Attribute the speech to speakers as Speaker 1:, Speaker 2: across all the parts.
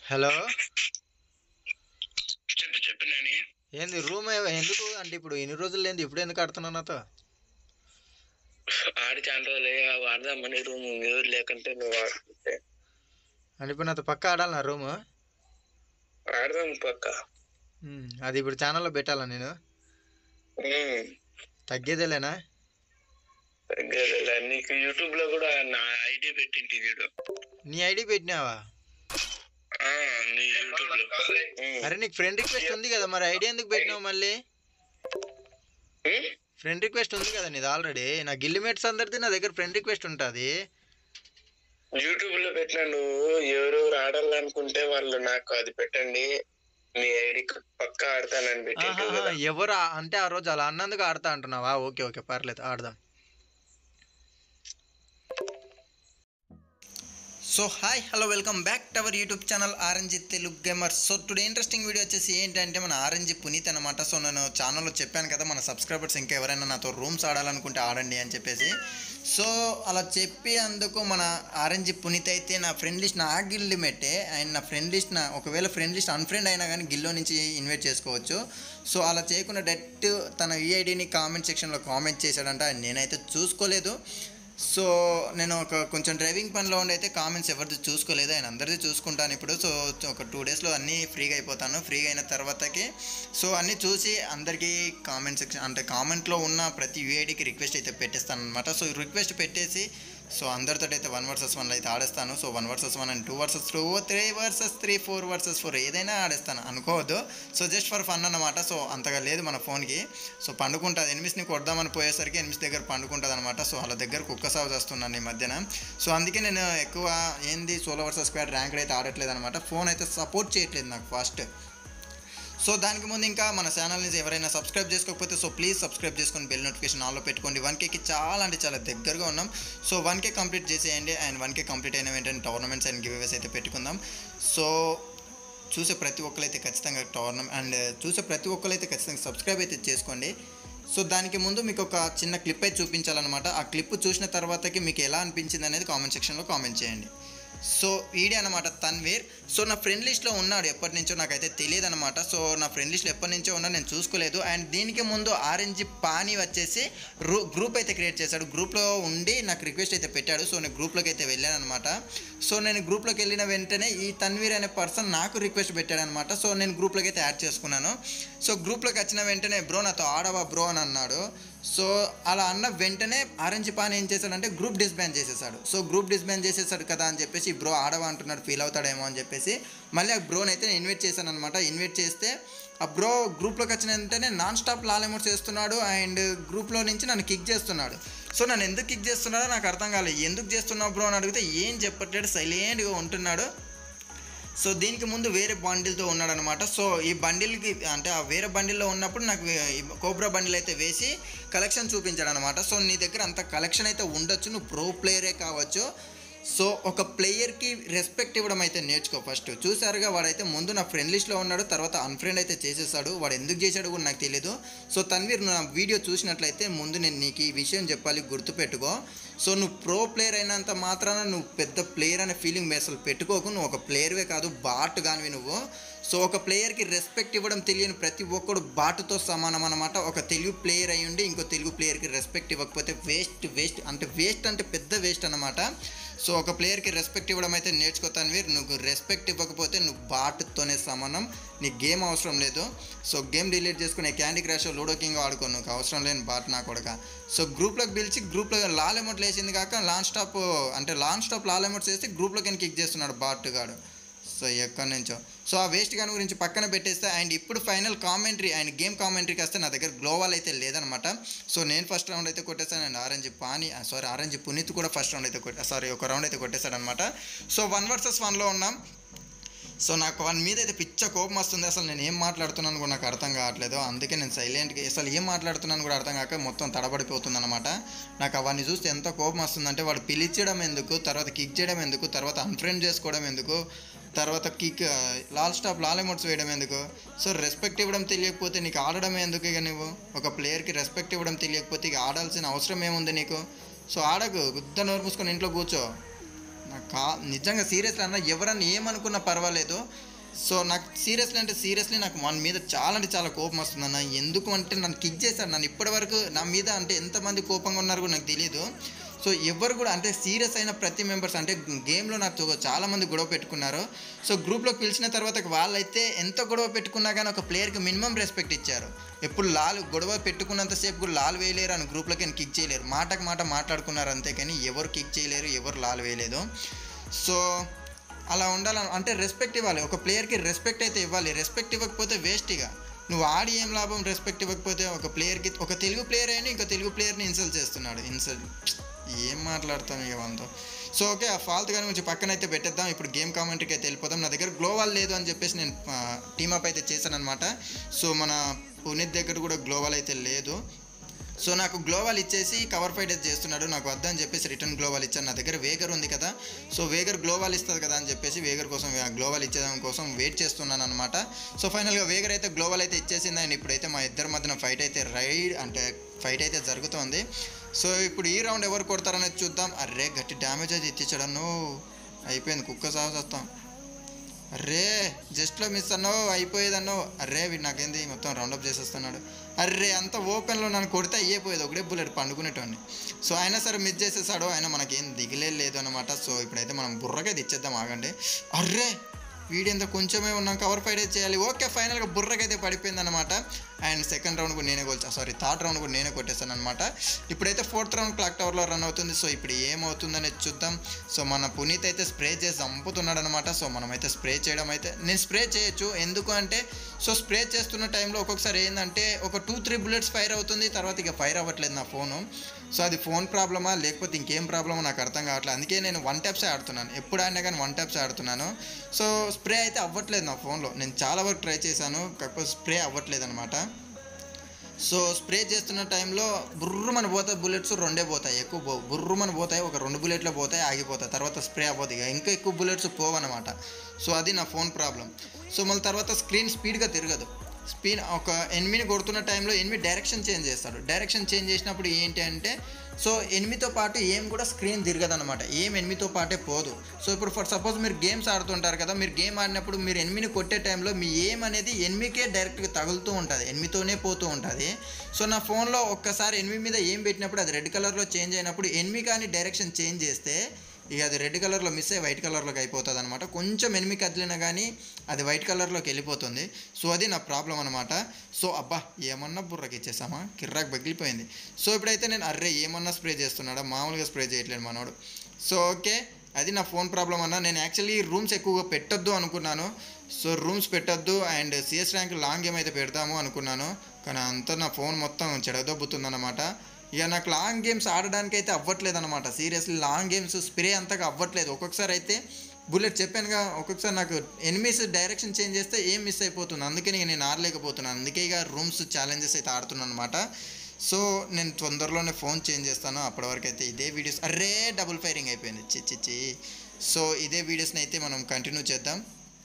Speaker 1: Hello
Speaker 2: చెప్పు చెప్పు నాని
Speaker 1: ఏంది రూమ్ ఎందుకు అంటే ఇప్పుడు ఎన్ని రోజులు లేని ఇప్పుడు ఎందుకు ఆడుతున్నావు నాతో
Speaker 2: ఆడి చాలా రోజులే వాడదామని రూమ్ ఎవరు లేకుంటే నువ్వు ఆడుకుంటే
Speaker 1: అంటే ఇప్పుడు నాతో పక్క ఆడాలి నా రూమ్
Speaker 2: ఆడదాం పక్క
Speaker 1: అది ఇప్పుడు ఛానల్లో పెట్టాలా నేను
Speaker 2: ఉమ్.
Speaker 1: తగ్గేదేలేనా
Speaker 2: తగ్గదులే. నీకు యూట్యూబ్ లో కూడా నా ఐడి పెట్టింటి చూడు
Speaker 1: నీ ఐడి పెట్టినావా
Speaker 2: ఆ, నీ యూట్యూబ్ లో ఉమ్.
Speaker 1: అరే నీకు ఫ్రెండ్ రిక్వెస్ట్ ఉంది కదా మరి ఐడి ఎందుకు పెట్టినావు మళ్ళీ
Speaker 2: ఉమ్?
Speaker 1: ఫ్రెండ్ రిక్వెస్ట్ ఉంది కదా నీది ఆల్రెడీ నా గిల్లిమేట్స్ అందరిది నా దగ్గర ఫ్రెండ్ రిక్వెస్ట్ ఉంటుంది
Speaker 2: యూట్యూబ్ లో పెట్టిన నువ్వు ఎవరెవరు ఆడాలనుకుంటే వాళ్ళు నాకు అది పెట్టండి నీ ఐడి పక్క ఆడతానని పెట్టింటి కదా
Speaker 1: ఎవరు ఆ- అంటే ఆ రోజు అలా అన్నందుకు ఆడతా అంటున్నావా ఓకే ఓకే పర్లేదు ఆడదాం so hi hello welcome back to our YouTube channel RNG Telugu gamer so today interesting video వచ్చేసి ఏంటంటే మన ఆర్ఎన్జి పునీత్ అనమాట సో నేను ఛానల్లో చెప్పాను కదా మన సబ్స్క్రైబర్స్ ఇంకా ఎవరైనా నాతో రూమ్స్ ఆడాలనుకుంటే ఆడండి అని చెప్పేసి సో అలా చెప్పి అందుకు మన ఆర్ఎన్జి పునీత్ అయితే నా ఫ్రెండ్ లిస్ట్ నా గిల్ లిమిటే అండ్ నా ఫ్రెండ్ లిస్ట్ నా ఒకవేళ ఫ్రెండ్ లిస్ట్ అన్ఫ్రెండ్ అయినా కానీ గిల్లో నుంచి ఇన్వైట్ చేసుకోవచ్చు సో అలా చేయకుండా డైరెక్ట్ తన ఈఐడిని కామెంట్ సెక్షన్లో కామెంట్ చేశాడంట and నేనైతే చూసుకోలేదు సో నేను ఒక కొంచెం డ్రైవింగ్ పనిలో ఉండి అయితే కామెంట్స్ ఎవరిది చూసుకోలేదు ఆయన అందరిది చూసుకుంటాను ఇప్పుడు సో ఒక టూ డేస్లో అన్నీ ఫ్రీగా అయిపోతాను ఫ్రీగా అయిన తర్వాతకి సో అన్నీ చూసి అందరికీ కామెంట్ సెక్షన్ అంటే కామెంట్లో ఉన్న ప్రతి యూఐడికి రిక్వెస్ట్ అయితే పెట్టేస్తాను అనమాట సో రిక్వెస్ట్ పెట్టేసి సో అందరితో అయితే వన్ వర్సెస్ వన్ అయితే ఆడేస్తాను so one versus one and two versus two three versus three four versus four ఏదైనా ఆడేస్తాను అనుకోవద్దు సో జస్ట్ ఫర్ ఫన్ అన్నమాట సో అంతగా లేదు మన ఫోన్కి సో పండుకుంటుంది ఎనిమిస్ని కొడదామని పోయేసరికి ఎనిమిస్ దగ్గర పండుకుంటుంది అనమాట సో వాళ్ళ దగ్గర కుక్క సాగు చేస్తున్నాను ఈ మధ్యన సో అందుకే నేను ఎక్కువ ఏంది సోలో వర్సెస్ స్క్వాడ్ ర్యాంక్ అయితే ఆడట్లేదు అనమాట ఫోన్ అయితే సపోర్ట్ చేయట్లేదు నాకు ఫస్ట్ సో దానికి ముందు ఇంకా మన ఛానల్ని ఎవరైనా సబ్స్క్రైబ్ చేసుకోకపోతే సో ప్లీజ్ సబ్స్క్రైబ్ చేసుకొని బెల్ నోటిఫికేషన్ ఆన్లో పెట్టుకోండి వన్ కేకి చాలా అంటే చాలా దగ్గరగా ఉన్నాం సో వన్ కే కంప్లీట్ చేసేయండి అండ్ వన్ కే కంప్లీట్ అయిన వెంటనే టోర్నమెంట్స్ అండ్ గివేస్ అయితే పెట్టుకుందాం సో చూసే ప్రతి ఒక్కరైతే ఖచ్చితంగా టోర్నమెంట్ అండ్ చూసే ప్రతి ఒక్కరైతే ఖచ్చితంగా సబ్స్క్రైబ్ అయితే చేసుకోండి సో దానికి ముందు మీకు ఒక చిన్న క్లిప్ అయితే చూపించాలన్నమాట ఆ క్లిప్ చూసిన తర్వాతకి మీకు ఎలా అనిపించింది అనేది కామెంట్ సెక్షన్లో కామెంట్ చేయండి సో ఈడే అనమాట తన్వీర్ సో నా ఫ్రెండ్ లిస్ట్లో ఉన్నాడు ఎప్పటి నుంచో నాకైతే తెలియదు అనమాట సో నా ఫ్రెండ్ లిస్ట్లో ఎప్పటి నుంచో ఉన్నా నేను చూసుకోలేదు అండ్ దీనికి ముందు ఆరెంజ్ పానీ వచ్చేసి రూ గ్రూప్ అయితే క్రియేట్ చేశాడు గ్రూప్లో ఉండి నాకు రిక్వెస్ట్ అయితే పెట్టాడు సో నేను గ్రూప్లోకి అయితే వెళ్ళాను అనమాట సో నేను గ్రూప్లోకి వెళ్ళిన వెంటనే ఈ తన్వీర్ అనే పర్సన్ నాకు రిక్వెస్ట్ పెట్టాడు అనమాట సో నేను గ్రూప్లోకి అయితే యాడ్ చేసుకున్నాను సో గ్రూప్లోకి వచ్చిన వెంటనే బ్రో నాతో ఆడవా బ్రో అని అన్నాడు సో అలా అన్న వెంటనే ఆరెంజ్ పాన్ ఏం చేశాడంటే గ్రూప్ డిస్బ్యాన్ చేసేసాడు సో గ్రూప్ డిస్బ్యాన్ చేసేసాడు కదా అని చెప్పేసి బ్రో ఆడవా అంటున్నాడు ఫీల్ అవుతాడేమో అని చెప్పేసి మళ్ళీ ఆ బ్రోని అయితే నేను ఇన్వైట్ చేశాను అనమాట ఇన్వైట్ చేస్తే ఆ బ్రో గ్రూప్లోకి వచ్చిన వెంటనే నాన్ స్టాప్ లాలెమోట్ చేస్తున్నాడు అండ్ గ్రూప్లో నుంచి నన్ను కిక్ చేస్తున్నాడు సో నన్ను ఎందుకు కిక్ చేస్తున్నాడో నాకు అర్థం కాలేదు ఎందుకు చేస్తున్నావు బ్రో అని అడిగితే ఏం చెప్పట్లేడు సైలెంట్గా ఉంటున్నాడు సో దీనికి ముందు వేరే బండిల్తో ఉన్నాడనమాట సో ఈ బండిల్కి అంటే ఆ వేరే బండిల్లో ఉన్నప్పుడు నాకు ఈ కోబ్రా బండిల్ అయితే వేసి కలెక్షన్ చూపించాడు అనమాట సో నీ దగ్గర అంత కలెక్షన్ అయితే ఉండొచ్చు నువ్వు ప్రో ప్లేయరే కావచ్చు సో ఒక ప్లేయర్కి రెస్పెక్ట్ ఇవ్వడం అయితే నేర్చుకో ఫస్ట్ చూసారుగా వాడైతే ముందు నా ఫ్రెండ్ లిస్ట్లో ఉన్నాడు తర్వాత అన్ఫ్రెండ్ అయితే చేసేసాడు వాడు ఎందుకు చేశాడు కూడా నాకు తెలియదు సో తన్వీర్ నువ్వు నా వీడియో చూసినట్లయితే ముందు నేను నీకు ఈ విషయం చెప్పాలి గుర్తుపెట్టుకో సో నువ్వు ప్రో ప్లేయర్ అయినంత మాత్రాన నువ్వు పెద్ద ప్లేయర్ అనే ఫీలింగ్ అసలు పెట్టుకోకు నువ్వు ఒక ప్లేయర్వే కాదు బాట్ కానివి నువ్వు సో ఒక ప్లేయర్కి రెస్పెక్ట్ ఇవ్వడం తెలియని ప్రతి ఒక్కడు బాటుతో సమానం అనమాట ఒక తెలుగు ప్లేయర్ అయి ఉండి ఇంకో తెలుగు ప్లేయర్కి రెస్పెక్ట్ ఇవ్వకపోతే వేస్ట్ వేస్ట్ అంటే వేస్ట్ అంటే పెద్ద వేస్ట్ అనమాట సో ఒక ప్లేయర్కి రెస్పెక్ట్ ఇవ్వడం అయితే నేర్చుకోతాను వీరు నువ్వు రెస్పెక్ట్ ఇవ్వకపోతే నువ్వు బాట్తోనే సమానం నీ గేమ్ అవసరం లేదు సో గేమ్ డిలీట్ చేసుకునే క్యాండీ క్రాష్ లూడో కింగ్ ఆడుకో నువ్వు అవసరం లేని బాట్ నా కొడక సో గ్రూప్లోకి పిలిచి గ్రూప్లో లాల్ అమౌంట్ లేచింది కాక లాన్ స్టాప్ అంటే లాన్ స్టాప్ లాల్ అమౌంట్ చేస్తే గ్రూప్లోకి కిక్ చేస్తున్నాడు బాట్ గాడు సో ఎక్కడి నుంచో సో ఆ వేస్ట్ గాని గురించి పక్కన పెట్టేస్తే అండ్ ఇప్పుడు ఫైనల్ కామెంటరీ అండ్ గేమ్ కామెంటరీకి వస్తే నా దగ్గర గ్లోవల్ అయితే లేదనమాట సో నేను ఫస్ట్ రౌండ్ అయితే కొట్టేస్తాను అండ్ ఆరెంజ్ పాని సారీ ఆరెంజ్ పునీత్ కూడా ఫస్ట్ రౌండ్ అయితే కొట్టే సారీ ఒక రౌండ్ అయితే కొట్టేశాడనమాట సో వన్ వర్సెస్ వన్లో ఉన్నాం సో నాకు వన్ మీద అయితే పిచ్చ కోపం వస్తుంది అసలు నేను ఏం మాట్లాడుతున్నాను కూడా నాకు అర్థం కావట్లేదు అందుకే నేను సైలెంట్గా అసలు ఏం మాట్లాడుతున్నాను కూడా అర్థం కాక మొత్తం తడబడిపోతుంది అనమాట నాకు అవన్నీ చూస్తే ఎంత కోపం వస్తుందంటే వాడు పిలిచడం ఎందుకు తర్వాత కిక్ చేయడం ఎందుకు తర్వాత అన్ఫ్రెండ్ చేసుకోవడం ఎందుకు తర్వాత kick lol stop lol emotes వేయడం ఎందుకు సో రెస్పెక్ట్ ఇవ్వడం తెలియకపోతే నీకు ఆడడం ఎందుకు ఇక నువ్వు ఒక ప్లేయర్కి రెస్పెక్ట్ ఇవ్వడం తెలియకపోతే ఇక ఆడాల్సిన అవసరం ఏముంది నీకు సో ఆడకు గుద్ద నోరు మూసుకొని ఇంట్లో కూర్చో నాకు కా నిజంగా సీరియస్లీ అన్న ఎవరన్నా ఏమనుకున్నా పర్వాలేదు సో నాకు సీరియస్లీ అంటే సీరియస్లీ నాకు మన మీద చాలా అంటే చాలా కోపం వస్తుందన్న ఎందుకు అంటే నన్ను కిక్ చేశాడు నన్ను ఇప్పటివరకు నా మీద అంటే ఎంతమంది కోపంగా ఉన్నారు కూడా నాకు తెలియదు సో ఎవరు కూడా అంటే సీరియస్ అయిన ప్రతి మెంబర్స్ అంటే గేమ్లో నాకు చాలా మంది గొడవ పెట్టుకున్నారు సో గ్రూప్లోకి పిలిచిన తర్వాత వాళ్ళైతే ఎంత గొడవ పెట్టుకున్నా కానీ ఒక ప్లేయర్కి మినిమం రెస్పెక్ట్ ఇచ్చారు ఎప్పుడు లాల్ గొడవ పెట్టుకున్నంతసేపు కూడా లాల్ వేయలేరు అని గ్రూప్లోకి కిక్ చేయలేరు మాటకు మాట మాట్లాడుకున్నారు అంతే కానీ ఎవరు కిక్ చేయలేరు ఎవరు లాల్ వేయలేదు సో అలా ఉండాలని అంటే రెస్పెక్ట్ ఇవ్వాలి ఒక ప్లేయర్కి రెస్పెక్ట్ అయితే ఇవ్వాలి రెస్పెక్ట్ ఇవ్వకపోతే వేస్ట్ ఇక నువ్వు ఆడి ఏం లాభం రెస్పెక్ట్ ఇవ్వకపోతే ఒక ప్లేయర్కి ఒక తెలుగు ప్లేయర్ అయినా ఇంకో తెలుగు ప్లేయర్ని ఇన్సల్ట్ చేస్తున్నాడు ఇన్సల్ట్ ఏం మాట్లాడతాను ఇక వంతో సో ఓకే ఆ ఫాల్త్ గాని కొంచెం పక్కన అయితే పెట్టేద్దాం ఇప్పుడు గేమ్ కామెంటరీకి అయితే వెళ్ళిపోదాం నా దగ్గర గ్లోవాల్ లేదు అని చెప్పేసి నేను టీమప్ అయితే చేశాను అనమాట సో మన పునీత్ దగ్గర కూడా గ్లోవాల్ అయితే లేదు సో నాకు గ్లోవాల్ ఇచ్చేసి కవర్ ఫైట్ అయితే చేస్తున్నాడు నాకు వద్దని చెప్పేసి రిటర్న్ గ్లోవాల్ ఇచ్చాను నా దగ్గర వేగర్ ఉంది కదా సో వేగర్ గ్లోవాల్ ఇస్తుంది కదా అని చెప్పేసి వేగర్ కోసం గ్లోవాల్ ఇచ్చేదాని కోసం వెయిట్ చేస్తున్నాను అనమాట సో ఫైనల్గా వేగర్ అయితే గ్లోవాల్ అయితే ఇచ్చేసింది అండ్ ఇప్పుడైతే మా ఇద్దరి మధ్యన ఫైట్ అయితే రైడ్ అంటే ఫైట్ అయితే జరుగుతోంది సో ఇప్పుడు ఈ రౌండ్ ఎవరు కొడతారనేది చూద్దాం అర్రే గట్టి డ్యామేజ్ అయితే ఇచ్చేసాడను అయిపోయింది కుక్క సాగు వస్తాం అర్రే జస్ట్లో మిస్ అన్నావు అయిపోయేదన్నావు అర్రే వీడు నాకేంది మొత్తం రౌండప్ చేసేస్తున్నాడు అర్రే అంత ఓపెన్లో నన్ను కొడితే అయ్యిపోయేది ఒకటే బుల్లెట్ పండుకునేటోడిని సో అయినా సరే మిస్ చేసేసాడు అయినా మనకేం దిగిలే లేదు అనమాట సో ఇప్పుడైతే మనం బుర్రగా తెచ్చేద్దాం ఆగండి అర్రే వీడింత కొంచెమే ఉన్నాం కవర్ ఫైట్ అయితే చేయాలి ఓకే ఫైనల్గా బుర్రకైతే పడిపోయింది అనమాట అండ్ సెకండ్ రౌండ్ కూడా నేనే కొల్చా సారీ థర్డ్ రౌండ్ కూడా నేనే కొట్టేస్తాను అనమాట ఇప్పుడైతే ఫోర్త్ రౌండ్ క్లాక్ టవర్లో రన్ అవుతుంది సో ఇప్పుడు ఏమవుతుందనేది చూద్దాం సో మన పునీత్ అయితే స్ప్రే చేసి చంపుతున్నాడు అనమాట సో మనమైతే స్ప్రే చేయడం అయితే నేను స్ప్రే చేయొచ్చు ఎందుకు అంటే సో స్ప్రే చేస్తున్న టైంలో ఒక్కొక్కసారి ఏంటంటే ఒక టూ త్రీ బుల్లెట్స్ ఫైర్ అవుతుంది తర్వాత ఇక ఫైర్ అవ్వట్లేదు నా ఫోను సో అది ఫోన్ ప్రాబ్లమా లేకపోతే ఇంకేం ప్రాబ్లమో నాకు అర్థం కావట్లేదు అందుకే నేను వన్ ట్యాప్సే ఆడుతున్నాను ఎప్పుడు ఆడినా కానీ వన్ ట్యాప్సే ఆడుతున్నాను సో స్ప్రే అయితే అవ్వట్లేదు నా ఫోన్లో నేను చాలా వరకు ట్రై చేశాను కాకపోతే స్ప్రే అవ్వట్లేదు అనమాట సో స్ప్రే చేస్తున్న టైంలో బుర్రుమన పోతాయి బుల్లెట్స్ రెండే పోతాయి ఎక్కువ పో బుర్రుమన పోతాయి ఒక రెండు బుల్లెట్లు పోతాయి ఆగిపోతాయి తర్వాత స్ప్రే అవ్వదు ఇక ఇంకా ఎక్కువ బుల్లెట్స్ పోవన్నమాట సో అది నా ఫోన్ ప్రాబ్లం సో మళ్ళీ తర్వాత స్క్రీన్ స్పీడ్గా తిరగదు స్పీడ్ ఒక ఎనిమిది కొడుతున్న టైంలో ఎనిమిది డైరెక్షన్ చేంజ్ చేస్తాడు డైరెక్షన్ చేంజ్ చేసినప్పుడు ఏంటి అంటే సో ఎనిమిదితో పాటు ఏం కూడా స్క్రీన్ తిరగదనమాట ఏం ఎనిమిదితో పాటే పోదు సో ఇప్పుడు ఫర్ సపోజ్ మీరు గేమ్స్ ఆడుతుంటారు కదా మీరు గేమ్ ఆడినప్పుడు మీరు ఎనిమిది కొట్టే టైంలో మీ ఏం అనేది ఎనిమిదికే డైరెక్ట్గా తగులుతూ ఉంటుంది ఎనిమిదితోనే పోతూ ఉంటుంది సో నా ఫోన్లో ఒక్కసారి ఎనిమిది మీద ఏం పెట్టినప్పుడు అది రెడ్ కలర్లో చేంజ్ అయినప్పుడు ఎనిమిది కానీ డైరెక్షన్ చేంజ్ చేస్తే ఇక అది రెడ్ కలర్లో మిస్ అయ్యి వైట్ కలర్లోకి అయిపోతుంది అనమాట కొంచెం ఎనిమి కదిలినా కానీ అది వైట్ కలర్లోకి వెళ్ళిపోతుంది సో అది నా ప్రాబ్లం అనమాట సో అబ్బా ఏమన్నా బుర్రకి ఇచ్చేసామా కిర్రాక్ పగిలిపోయింది సో ఇప్పుడైతే నేను అర్రే ఏమన్నా స్ప్రే చేస్తున్నాడా మామూలుగా స్ప్రే చేయట్లేదు మనోడు సో ఓకే అది నా ఫోన్ ప్రాబ్లం అన్న నేను యాక్చువల్లీ రూమ్స్ ఎక్కువగా పెట్టొద్దు అనుకున్నాను సో రూమ్స్ పెట్టొద్దు and CS rank long game అయితే పెడతాము అనుకున్నాను కానీ అంతా నా ఫోన్ మొత్తం చెడదొబ్బుతుందన్నమాట ఇక నాకు లాంగ్ గేమ్స్ ఆడడానికి అయితే అవ్వట్లేదు అనమాట సీరియస్లీ లాంగ్ గేమ్స్ స్ప్రే అంతగా అవ్వట్లేదు ఒక్కొక్కసారి అయితే బుల్లెట్ చెప్పానుగా ఒక్కొక్కసారి నాకు ఎనిమిస్ డైరెక్షన్ చేంజ్ చేస్తే ఏం మిస్ అయిపోతుంది అందుకని ఇక నేను ఆడలేకపోతున్నాను అందుకే ఇక రూమ్స్ ఛాలెంజెస్ అయితే ఆడుతున్నాను అనమాట సో నేను తొందరలోనే ఫోన్ చేంజ్ చేస్తాను అప్పటి వరకు అయితే ఇదే వీడియోస్ అర్రే డబుల్ ఫైరింగ్ అయిపోయింది చి చి చి సో ఇదే వీడియోస్ని అయితే మనం కంటిన్యూ చేద్దాం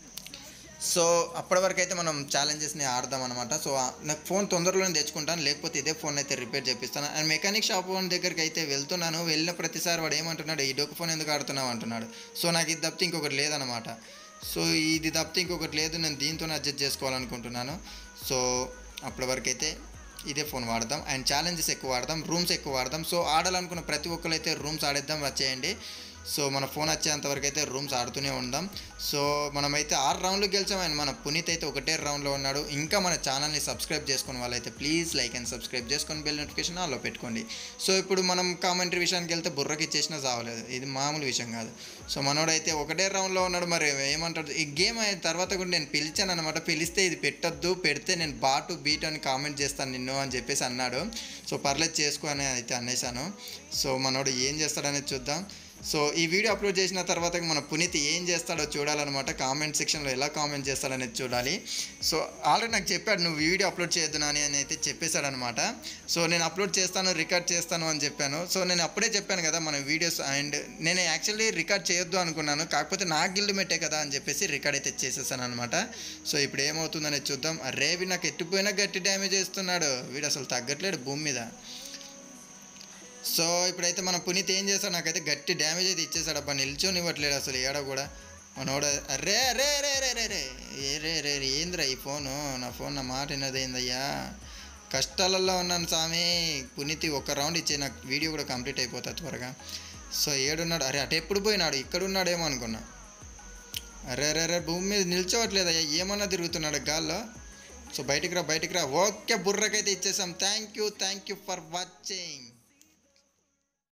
Speaker 1: సో అప్పటి వరకు అయితే మనం ఛాలెంజెస్ని ఆడదాం అనమాట సో ఆ- నాకు ఫోన్ తొందరలోనే తెచ్చుకుంటాను లేకపోతే ఇదే ఫోన్ అయితే రిపేర్ చేపిస్తాను అండ్ మెకానిక్ షాప్ ఓన్ దగ్గరికి అయితే వెళ్తున్నాను వెళ్ళిన ప్రతిసారి వాడు ఏమంటున్నాడు ఈ డొక్కు ఫోన్ ఎందుకు ఆడుతున్నావు అంటున్నాడు సో నాకు ఇది తప్పితే ఇంకొకటి లేదనమాట సో ఇది తప్పితే ఇంకొకటి లేదు నేను దీంతోనే అడ్జస్ట్ చేసుకోవాలనుకుంటున్నాను సో అప్పటి వరకు అయితే ఇదే ఫోన్ వాడదాం అండ్ ఛాలెంజెస్ ఎక్కువ వాడదాం రూమ్స్ ఎక్కువ వాడదాం సో ఆడాలనుకున్న ప్రతి ఒక్కరు అయితే రూమ్స్ ఆడేద్దాం వచ్చేయండి సో మన ఫోన్ వచ్చేంత వరకు అయితే రూమ్స్ ఆడుతూనే ఉందాం సో మనమైతే ఆరు రౌండ్లు గెలిచాం అండ్ మన పునీత్ అయితే ఒకటే రౌండ్లో ఉన్నాడు ఇంకా మన ఛానల్ని సబ్స్క్రైబ్ చేసుకున్న వాళ్ళైతే ప్లీజ్ లైక్ అండ్ సబ్స్క్రైబ్ చేసుకొని బెల్ నోటిఫికేషన్ ఆల్లో పెట్టుకోండి సో ఇప్పుడు మనం కామెంటరీ విషయానికి వెళ్తే బుర్రకి ఇచ్చేసినా చావలేదు ఇది మామూలు విషయం కాదు సో మనోడైతే ఒకటే రౌండ్లో ఉన్నాడు మరి ఏమంటాడు ఈ గేమ్ అయిన తర్వాత కూడా నేను పిలిచాను అనమాట పిలిస్తే ఇది పెట్టొద్దు పెడితే నేను బాటు బీట్ అని కామెంట్ చేస్తాను నిన్ను అని చెప్పేసి అన్నాడు సో పర్లేదు చేసుకో అని అయితే అనేసాను సో మనోడు ఏం చేస్తాడనేది చూద్దాం సో ఈ వీడియో అప్లోడ్ చేసిన తర్వాత మన పునీత్ ఏం చేస్తాడో చూడాలన్నమాట కామెంట్ సెక్షన్లో ఎలా కామెంట్ చేస్తాడనేది చూడాలి సో ఆల్రెడీ నాకు చెప్పాడు నువ్వు వీడియో అప్లోడ్ చేయొద్దు నాని అని అయితే చెప్పేశాడనమాట సో నేను అప్లోడ్ చేస్తాను రికార్డ్ చేస్తాను అని చెప్పాను సో నేను అప్పుడే చెప్పాను కదా మన వీడియోస్ అండ్ నేను యాక్చువల్లీ రికార్డ్ చేయొద్దు అనుకున్నాను కాకపోతే నా గిల్డ్ మెట్టే కదా అని చెప్పేసి రికార్డ్ అయితే చేసేసాను అనమాట సో ఇప్పుడు ఏమవుతుందనేది చూద్దాం అరే వీడు నాకు ఎట్టిపోయినా గట్టి డ్యామేజ్ చేస్తున్నాడు వీడు అసలు తగ్గట్లేడు భూమి మీద సో ఇప్పుడైతే మన పునీత్ ఏం చేస్తాడు నాకైతే గట్టి డ్యామేజ్ అయితే ఇచ్చేసాడు అబ్బా నిల్చొని ఇవ్వట్లేడు అసలు ఏడ కూడా మనోడ అరే రే రే రే రే రే ఏ రే రే రే ఏంద్రా ఈ ఫోను నా ఫోన్ నా మాట వినదేందయ్యా కష్టాలలో ఉన్నాను స్వామి పునీతి ఒక రౌండ్ ఇచ్చే నాకు వీడియో కూడా కంప్లీట్ అయిపోతుంది త్వరగా సో ఏడున్నాడు అరే అటు ఎప్పుడు పోయినాడు ఇక్కడ ఉన్నాడేమో అనుకున్నా అరే అరే అరే భూమి మీద నిల్చోవట్లేదయ్యా ఏమన్నా తిరుగుతున్నాడు గాల్లో సో బయటికి రా బయటికి రా ఓకే బుర్రకైతే ఇచ్చేసాం thank you thank you for watching